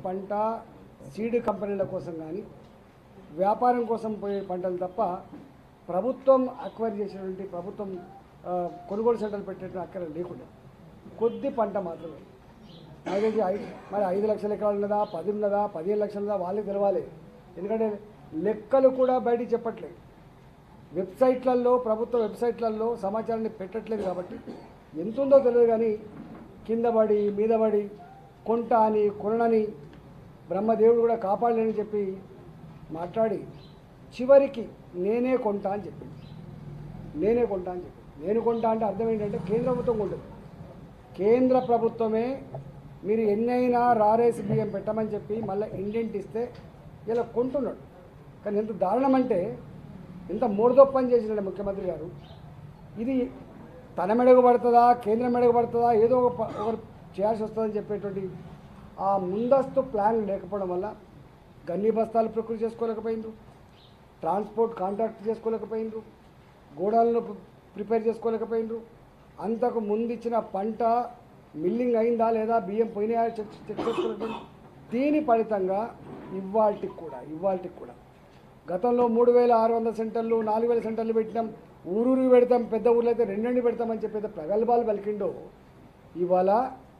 పంట సీడ్ కంపెనీల కోసం కానీ వ్యాపారం కోసం పోయే పంటలు తప్ప ప్రభుత్వం అక్వైర్ చేసినటువంటి ప్రభుత్వం ఆ, కొనుగోలు సెంటర్లు పెట్టేటువంటి అక్కడ లేకుండా కొద్ది పంట మాత్రమే నాకు తెలిసి ఐదు మరి ఐదు లక్షల ఎకరాలు ఉన్నదా పది ఉన్నదా పదిహేను లక్షలు ఉన్నదా వాళ్ళకి తెలవాలి ఎందుకంటే లెక్కలు కూడా బయటికి చెప్పట్లేదు వెబ్సైట్లలో ప్రభుత్వ వెబ్సైట్లలో సమాచారాన్ని పెట్టట్లేదు కాబట్టి ఎంత ఉందో తెలియదు కానీ కింద పడి మీద పడి కొంట అని కొనని బ్రహ్మదేవుడు కూడా కాపాడలేని చెప్పి మాట్లాడి చివరికి నేనే కొంటా అని చెప్పింది నేనే కొంటా అని చెప్పి నేను కొంటా అంటే అర్థం ఏంటంటే కేంద్ర ప్రభుత్వం కొంటుంది కేంద్ర ప్రభుత్వమే మీరు ఎన్నైనా రారేసి బియ్యం పెట్టమని చెప్పి మళ్ళీ ఇండెంట్ ఇస్తే ఇలా కొంటున్నాడు కానీ ఎంత దారుణం అంటే ఎంత మూడదొప్పని చేసినాడు ముఖ్యమంత్రి గారు ఇది తన మెడకు పడుతుందా కేంద్రం మెడకు పడుతుందా ఏదో ఒక ప- ఒకరు చేయాల్సి వస్తుందని చెప్పేటువంటి ఆ ముందస్తు ప్లాన్ లేకపోవడం వల్ల గన్ని బస్తాలు ప్రకృతి చేసుకోలేకపోయిండ్రు ట్రాన్స్పోర్ట్ కాంట్రాక్ట్ చేసుకోలేకపోయిండ్రు గోడాలను ప్రి- ప్రిపేర్ చేసుకోలేకపోయిండ్రు అంతకు ముందు ఇచ్చిన పంట మిల్లింగ్ అయిందా లేదా బియ్యం పోయినాయా చెక్ చెక్ చేసుకోలేకపోయింది దీని ఫలితంగా ఇవాళకి కూడా ఇవాళకి కూడా గతంలో మూడు వేల ఆరు వందల సెంటర్లు నాలుగు వేల సెంటర్లు పెట్టినాం ఊరూరికి పెడతాం పెద్ద ఊర్లో అయితే రెండండి పెడతామని చెప్పి ఏదో ప్రగల్భాలు పలికిండో ఇవాళ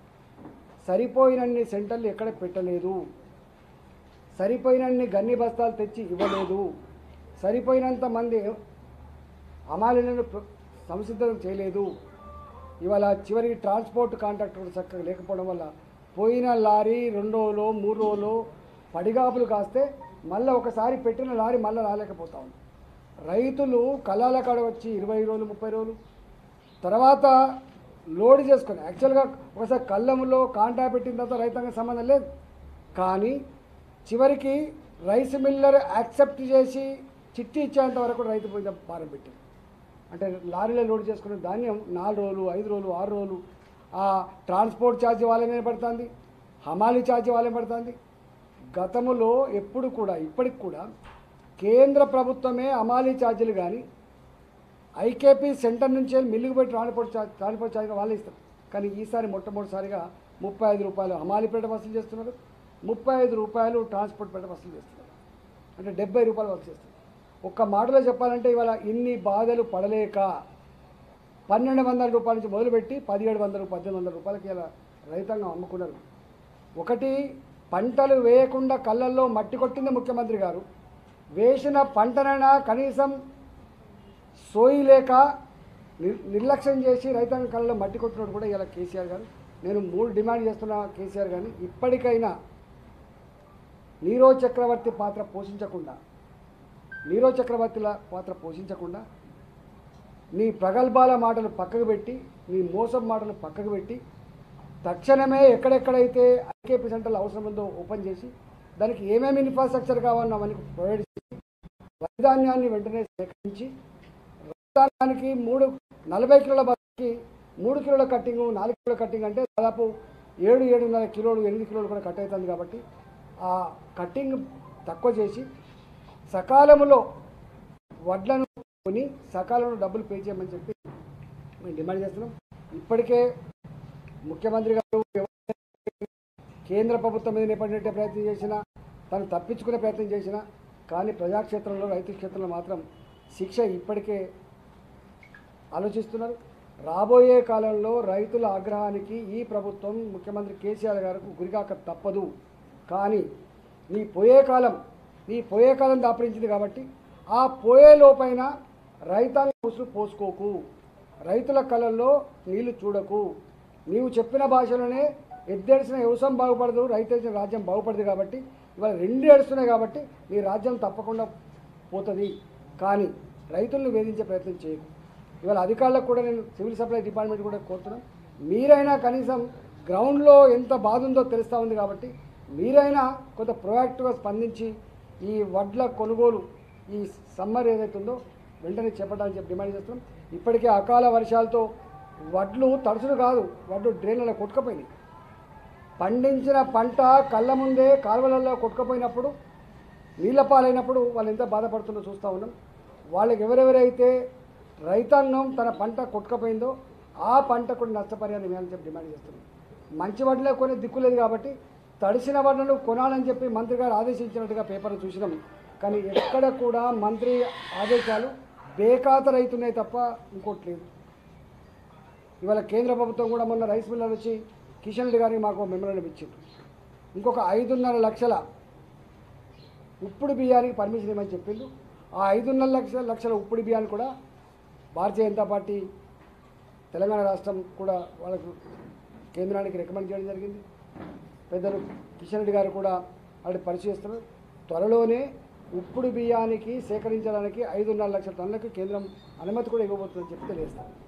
సరిపోయినన్ని సెంటర్లు ఎక్కడ పెట్టలేదు సరిపోయినన్ని గన్ని బస్తాలు తెచ్చి ఇవ్వలేదు సరిపోయినంత మంది అమాలీలను ప్ర- సంసిద్ధం చేయలేదు ఇవాళ చివరికి ట్రాన్స్పోర్ట్ కాంట్రాక్ట్ కూడా చక్కగా లేకపోవడం వల్ల పోయిన లారీ రెండు రోజులు మూడు రోజులు పడిగాపులు కాస్తే మళ్ళీ ఒకసారి పెట్టిన లారీ మళ్ళీ రాలేకపోతా ఉంది రైతులు కళ్ళాల కాడ వచ్చి ఇరవై రోజులు ముప్పై రోజులు తర్వాత లోడ్ చేసుకొని యాక్చువల్గా ఒకసారి కళ్ళములో కాంటా పెట్టిన తర్వాత రైతాంగం సంబంధం లేదు కానీ చివరికి రైస్ మిల్లర్ యాక్సెప్ట్ చేసి చిట్టి ఇచ్చేంత వరకు రైతు మీద భారం పెట్టింది అంటే లారీలో లోడ్ చేసుకున్న ధాన్యం నాలుగు రోజులు ఐదు రోజులు ఆరు రోజులు ఆ ట్రాన్స్పోర్ట్ ఛార్జ్ వాళ్ళ మీద పడుతుంది హమాలి ఛార్జ్ వాళ్ళే పడుతుంది గతములో ఎప్పుడు కూడా ఇప్పటికి కూడా కేంద్ర ప్రభుత్వమే హమాలీ ఛార్జీలు కానీ ఐకేపీ సెంటర్ నుంచే మిల్లుకు పోయి ట్రాన్స్పోర్ట్ ఛార్జ్ ట్రాన్స్పోర్ట్ ఛార్జ్ వాళ్ళే ఇస్తారు కానీ ఈసారి మొట్టమొదటిసారిగా ముప్పై ఐదు రూపాయలు హమాలి పేట వసూలు చేస్తున్నారు ముప్పై ఐదు రూపాయలు ట్రాన్స్పోర్ట్ పేట వసూలు చేస్తున్నారు అంటే డెబ్బై రూపాయలు వసూలు చేస్తున్నారు ఒక్క మాటలో చెప్పాలంటే ఇవాళ ఇన్ని బాధలు పడలేక పన్నెండు వందల రూపాయల నుంచి మొదలుపెట్టి పదిహేడు వందలు పద్దెనిమిది వందల రూపాయలకి ఇలా రైతాంగం అమ్ముకున్నారు ఒకటి పంటలు వేయకుండా కళ్ళల్లో మట్టి కొట్టింది ముఖ్యమంత్రి గారు వేసిన పంటనైనా కనీసం సోయి లేక నిర్- నిర్లక్ష్యం చేసి రైతాంగ కళ్ళలో మట్టి కొట్టినట్టు కూడా ఇలా కేసీఆర్ గారు నేను మూడు డిమాండ్ చేస్తున్నా కేసీఆర్ గారిని ఇప్పటికైనా నీరో చక్రవర్తి పాత్ర పోషించకుండా నీరో చక్రవర్తిల పాత్ర పోషించకుండా నీ ప్రగల్భాల మాటలు పక్కకు పెట్టి నీ మోసం మాటలు పక్కకు పెట్టి తక్షణమే ఎక్కడెక్కడైతే ఐకేపీ సెంటర్లు అవసరం ఉందో ఓపెన్ చేసి దానికి ఏమేమి ఇన్ఫ్రాస్ట్రక్చర్ కావాలన్నా అవన్నీ ప్రొవైడ్ చేసి రైధాన్యాన్ని వెంటనే సేకరించి రైతాంగానికి మూడు నలభై కిలోల బస్కి మూడు కిలోల కట్టింగ్ నాలుగు కిలోల కట్టింగ్ అంటే దాదాపు ఏడు ఏడున్నర కిలోలు ఎనిమిది కిలోలు కూడా కట్ అవుతుంది కాబట్టి ఆ కట్టింగ్ తక్కువ చేసి సకాలంలో వడ్లను కొని సకాలంలో డబ్బులు పే చేయమని చెప్పి మేము డిమాండ్ చేస్తున్నాం ఇప్పటికే ముఖ్యమంత్రి గారు కేంద్ర ప్రభుత్వం మీద నిలబడే ప్రయత్నం చేసినా తను తప్పించుకునే ప్రయత్నం చేసినా కానీ ప్రజాక్షేత్రంలో రైతు క్షేత్రంలో మాత్రం శిక్ష ఇప్పటికే ఆలోచిస్తున్నారు రాబోయే కాలంలో రైతుల ఆగ్రహానికి ఈ ప్రభుత్వం ముఖ్యమంత్రి కేసీఆర్ గారికి గురికాక తప్పదు కానీ నీ పోయే కాలం నీ పోయే కాలం దాపరించింది కాబట్టి ఆ పోయే లోపైన రైతాంగ ఉసురు పోసుకోకు రైతుల కళల్లో నీళ్లు చూడకు నీవు చెప్పిన భాషలోనే ఎద్దేడిసిన వ్యవసాయం బాగుపడదు రైతు ఏడిసిన రాజ్యం బాగుపడదు కాబట్టి ఇవాళ రెండు ఏడుస్తున్నాయి కాబట్టి నీ రాజ్యం తప్పకుండా పోతుంది కానీ రైతులను వేధించే ప్రయత్నం చేయకు ఇవాళ అధికారులకు కూడా నేను సివిల్ సప్లై డిపార్ట్మెంట్ కూడా కోరుతున్నాను మీరైనా కనీసం గ్రౌండ్లో ఎంత బాధ ఉందో తెలుస్తూ ఉంది కాబట్టి మీరైనా కొంత ప్రొయాక్టివ్గా స్పందించి ఈ వడ్ల కొనుగోలు ఈ సమ్మర్ ఏదైతే ఉందో వెంటనే చేపట్టాలని చెప్పి డిమాండ్ చేస్తున్నాం ఇప్పటికే అకాల వర్షాలతో వడ్లు తడుసుడు కాదు వడ్లు డ్రైన్లలో కొట్టుకుపోయినాయి పండించిన పంట కళ్ళ ముందే కాలువలలో కొట్టుకుపోయినప్పుడు నీళ్ళ పాలైనప్పుడు వాళ్ళు ఎంత బాధపడుతుందో చూస్తూ ఉన్నాం వాళ్ళకి ఎవరెవరైతే రైతాంగం తన పంట కొట్టుకుపోయిందో ఆ పంట కూడా నష్టపరిహారం ఇవ్వాలని చెప్పి డిమాండ్ చేస్తున్నాం మంచి వడ్లే కొని దిక్కు లేదు కాబట్టి తడిసిన వడ్లను కొనాలని చెప్పి మంత్రి గారు ఆదేశించినట్టుగా పేపర్లు చూసినాం కానీ ఎక్కడ కూడా మంత్రి ఆదేశాలు బేఖాతరైతున్నాయి తప్ప ఇంకోటి లేదు ఇవాళ కేంద్ర ప్రభుత్వం కూడా మొన్న రైస్ మిల్లర్ వచ్చి కిషన్ రెడ్డి గారికి మాకు మెమరాండం ఇచ్చింది ఇంకొక ఐదున్నర లక్షల ఉప్పుడు బియ్యానికి పర్మిషన్ ఇవ్వమని చెప్పిండు ఆ ఐదున్నర లక్షల లక్షల ఉప్పుడు బియ్యాన్ని కూడా భారతీయ జనతా పార్టీ తెలంగాణ రాష్ట్రం కూడా వాళ్ళకు కేంద్రానికి రికమెండ్ చేయడం జరిగింది పెద్దలు కిషన్ రెడ్డి గారు కూడా వాటి పరిశీలిస్తున్నారు త్వరలోనే ఉప్పుడు బియ్యానికి సేకరించడానికి ఐదున్నర లక్షల టన్నులకు కేంద్రం అనుమతి కూడా ఇవ్వబోతుందని చెప్పి తెలియజేస్తారు